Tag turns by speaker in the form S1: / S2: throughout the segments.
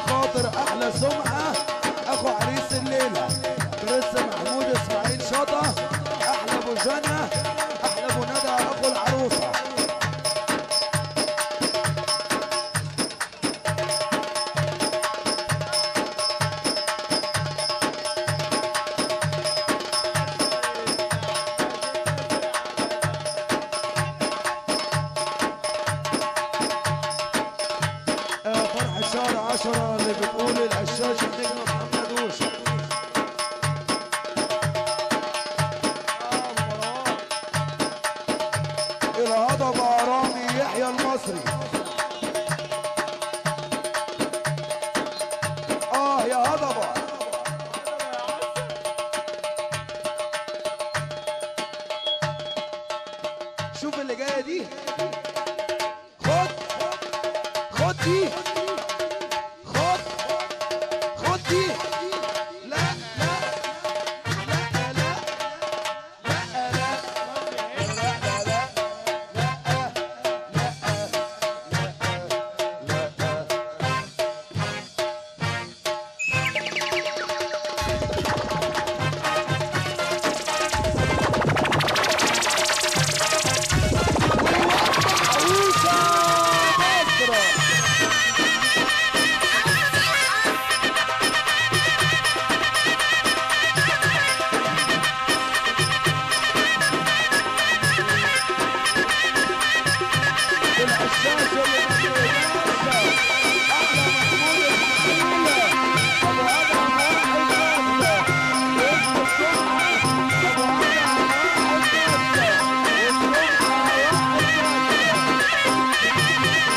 S1: خاطر احلى سمعه اخو عريس الليله برنس محمود اسماعيل شطه احلى ابو جنى احلى ابو ندى اخو العروسه آه، فرح شهر عشرة اللي بتقول القشاش النجم محمد وشة الهضبة رامي يحيى المصري اه يا هضبة شوف اللي جاية دي خد خد دي خد خد دي لا لا لا لا لا لا لا لا عروسة مصر الحشاش اللي بالمناسبة أحلى محمود إسماعيل أبو أدهم واحد ناسة واسم السمعة أبو أدهم واحد ناسة والسمعة واحد ناسة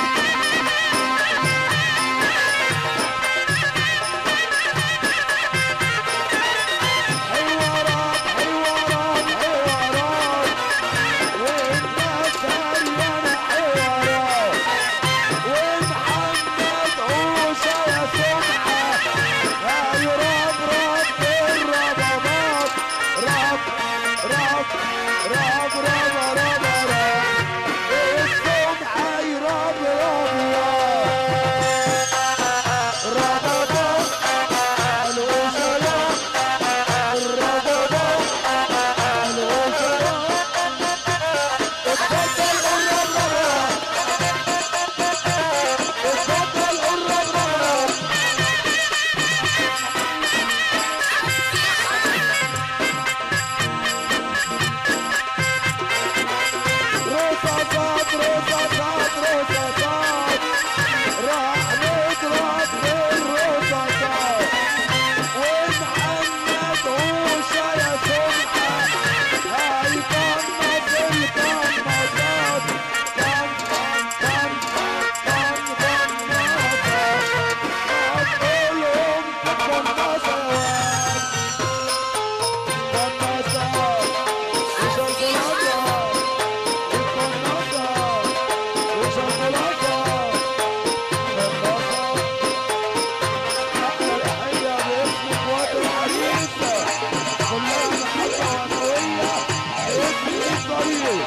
S1: حوارات حوارات حوارات والناس هريانة حوارات ومحمد عوشة يا سمعة هاي رب رب الربابات رب رب رب رب رب رب السمعة يرب رب ربابات الوشرات الربابات الوشرات اتفضل الربابات اتفضل الربابات رصاصات رصاصات رصاصات راح نضرب بالرصاصات ومحمد هوشة يا سمعة هاي قنص القناصات قن قن قن قن قناصات هتقولهم قناصات قناصات وشوكولاتة القناصة وشوكولاتة قناصة أحلى تحية باسم إخوات الحديثة كلها محبة وأخوية باسم الطريق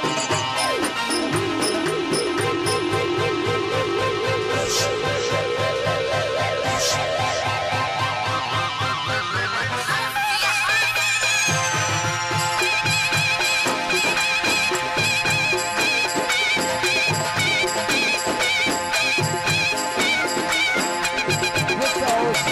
S1: بص يا عوش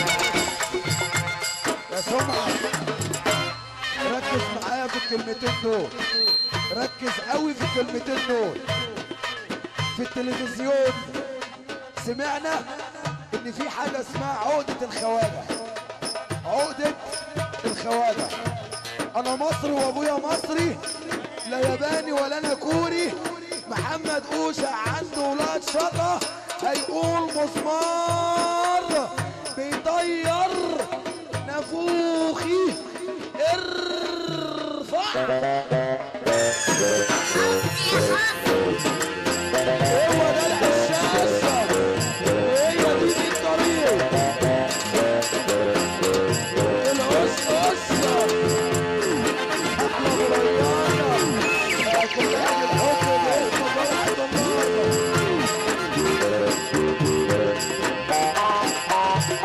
S1: يا سمعة ركز معايا في الكلمتين دول ركز قوي في الكلمتين دول في التلفزيون سمعنا ان في حاجة اسمها عقدة الخواجة عقدة الخواجة انا مصري وابويا مصري لا ياباني ولا انا كوري محمد اوشا عنده ولاد شقة هيقول مسمار بيطير نافوخي ارفع هو ده الحشاشة هي دي دي الطريق القص قصة احلى مريانة كل اهل الحب باسم فرحة النهارده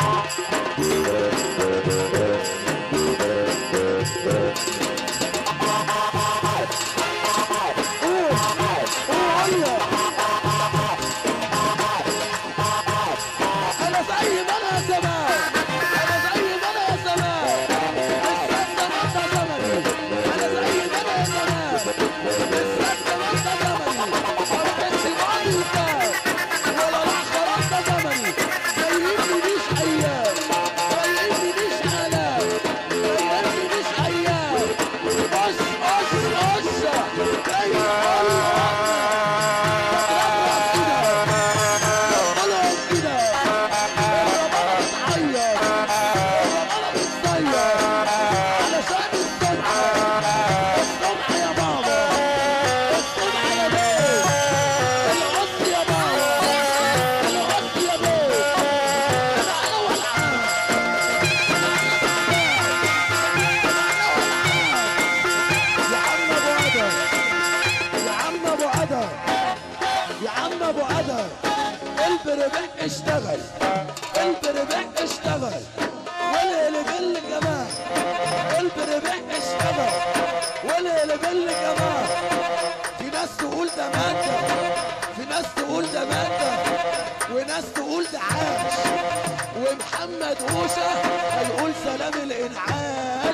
S1: البربع اشتغل والهلبل كمان البربع اشتغل والهلبل كمان في ناس تقول ده مادة في ناس تقول ده مادة وناس تقول ده عاش ومحمد موسى هيقول سلام الانعاش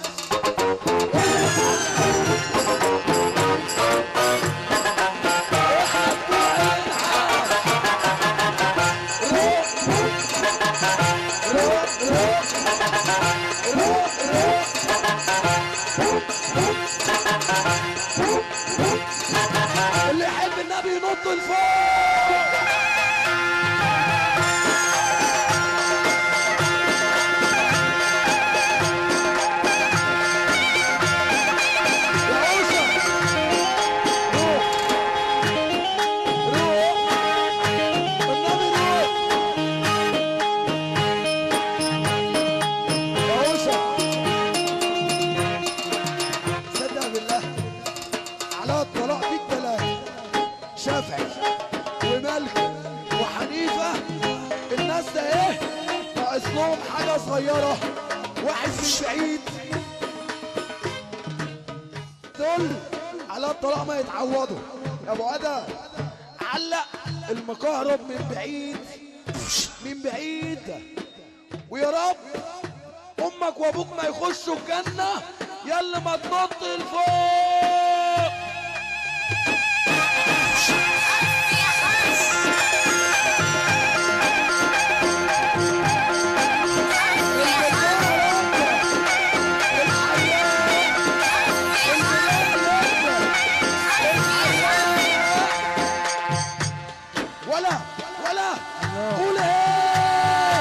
S1: احنا بتوع الانعاش روح روح روح روح روح اللي يحب النبي ينط لفوق يا عوشة روح روح النبي روح يا عوشة صدق بالله على الطلاق في التلاتة شافعي ومالك وحنيفة الناس ده ايه ناقص لهم حاجة صغيرة واحد من بعيد دول على الطلاق ما يتعوضوا يا ابو ادم علق المكهرب من بعيد من بعيد ويا رب امك وابوك ما يخشوا الجنه يلا ما تنط لفوق ولا ولا قول ايه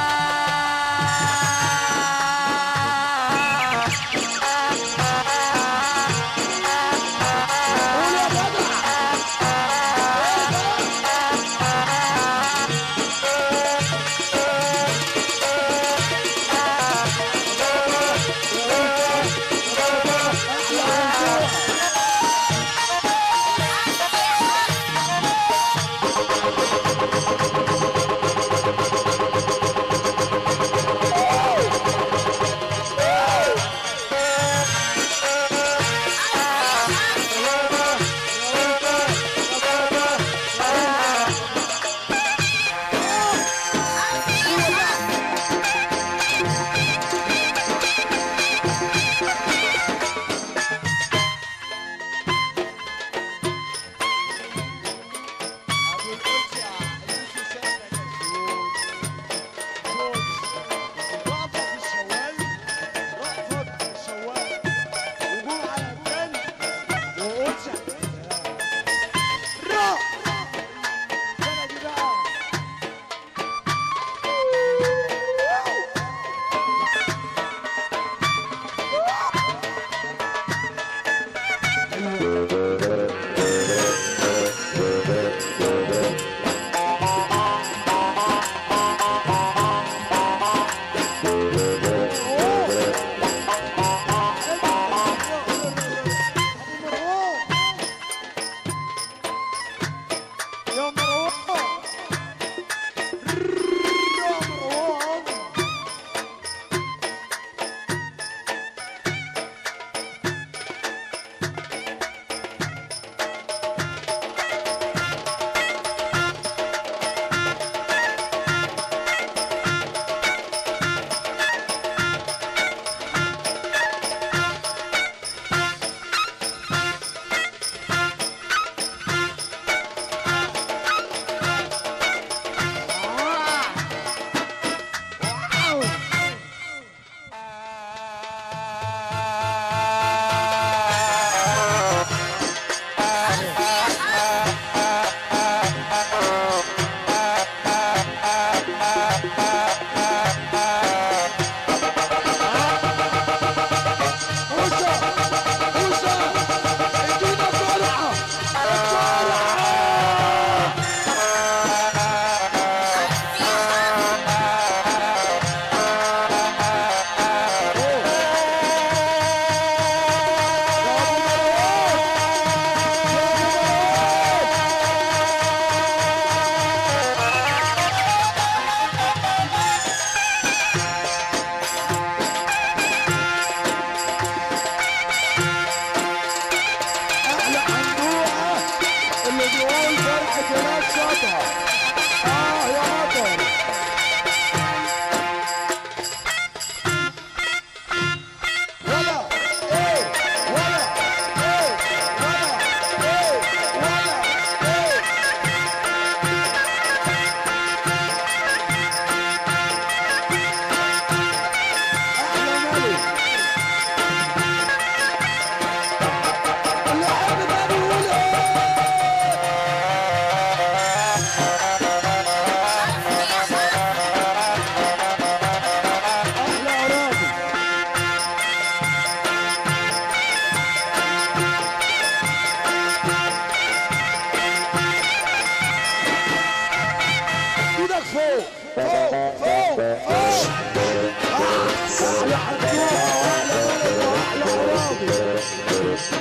S1: احلى حدوقه واحلى بلد واحلى عرابي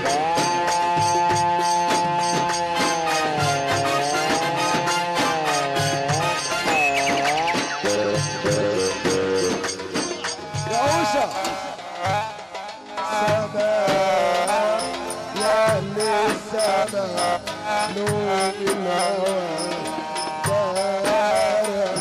S1: يا اوشا سماء يا اهل السماء نور الهوى بارح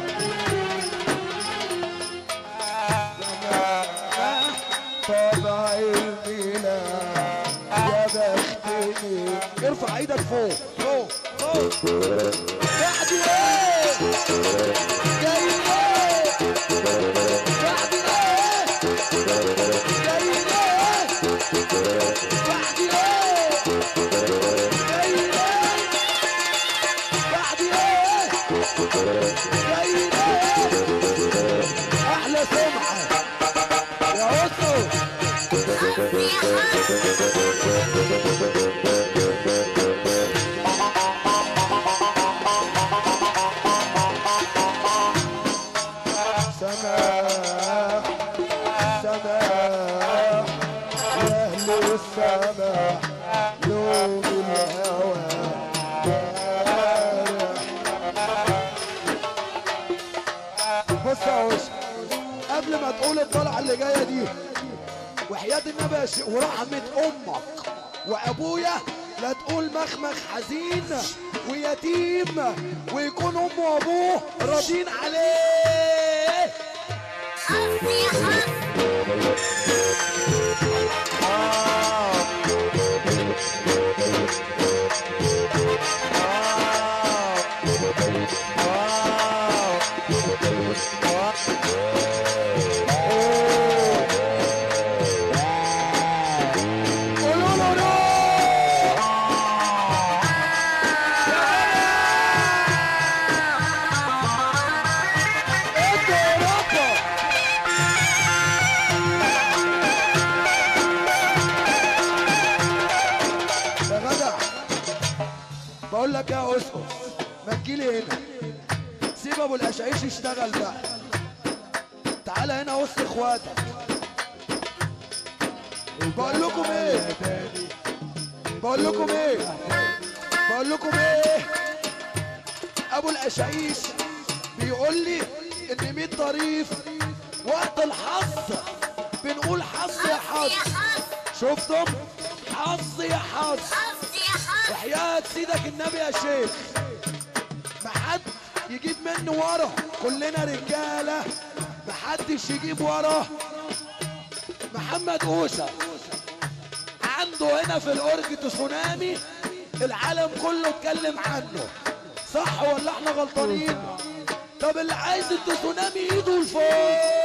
S1: طبع الميلاد يا بختني ارفع ايدك فوق فوق فوق بعدي ايه جاي ايه بعدي ايه جاي ايه بعدي ايه جاي ايه بعدي ايه جاي ايه احلى سمعه يا اسره سماح سماح يا اهل السماح يوم الهوى بارح بص يا وش قبل ما تقول الطلعه اللي جايه دي وحياة النبي يا شيخ ورحمة أمك وأبويا لا تقول مخمخ حزين ويتيم ويكون أمه وأبوه راضين عليه قولوا له روح انت يا ربك يا جدع بقول لك يا اسقف ما تجيلي هنا سيب ابو القشايش يشتغل بقى تعالى هنا وسط اخواتك بقول لكم ايه بقول لكم ايه بقول لكم ايه ابو القشايش بيقول لي ان 100 ظريف وقت الحظ بنقول حظ يا حظ شفتم حظ يا حظ وحياة سيدك النبي يا شيخ ما حد يجيب منه ورا كلنا رجاله ما حدش يجيب ورا محمد اوسى عنده هنا في الاورج تسونامي العالم كله اتكلم عنه صح ولا احنا غلطانين طب اللي عايز التسونامي ايده لفوق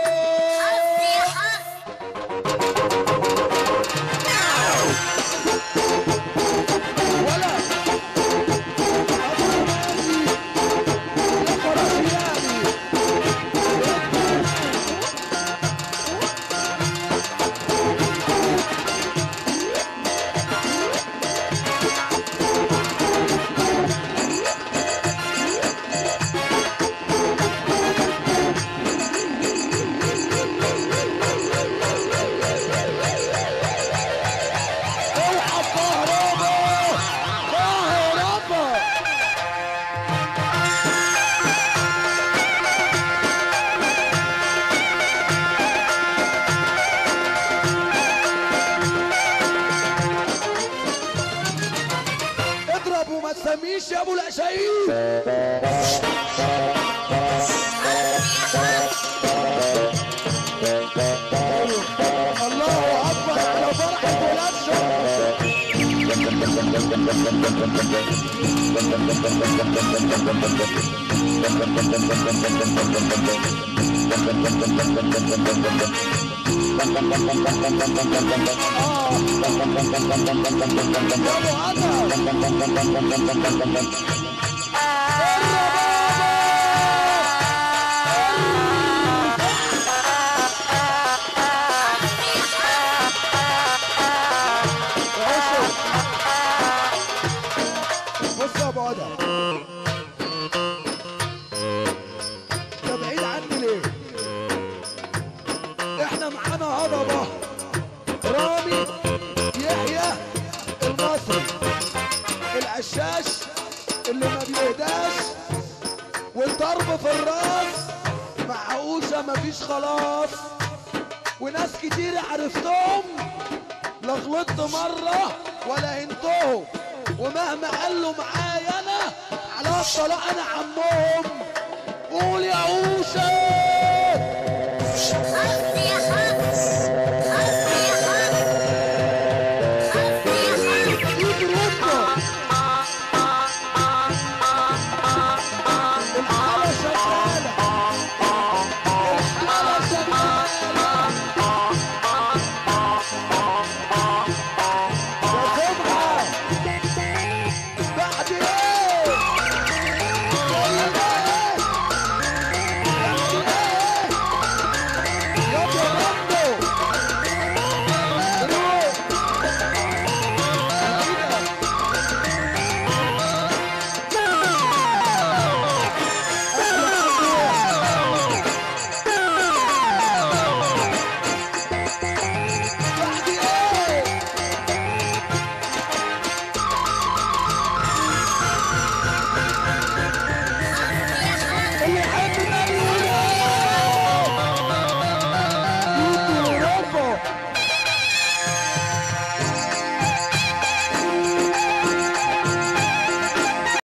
S1: ولا أبو روماني يا فراشياني اوعى كهربا كهربا اضرب وما تسميش يا ابو القشايش الله اكبر على فرحه ولاد شهر يا ابو عطا بص يا ابو عدا انت بعيد عني ليه؟ طب في الراس مع عوشة مفيش خلاص وناس كتير عرفتهم لا غلطت مرة ولا هنتهم ومهما قالوا معايا انا على الطلاق انا عمهم قول يا عوشة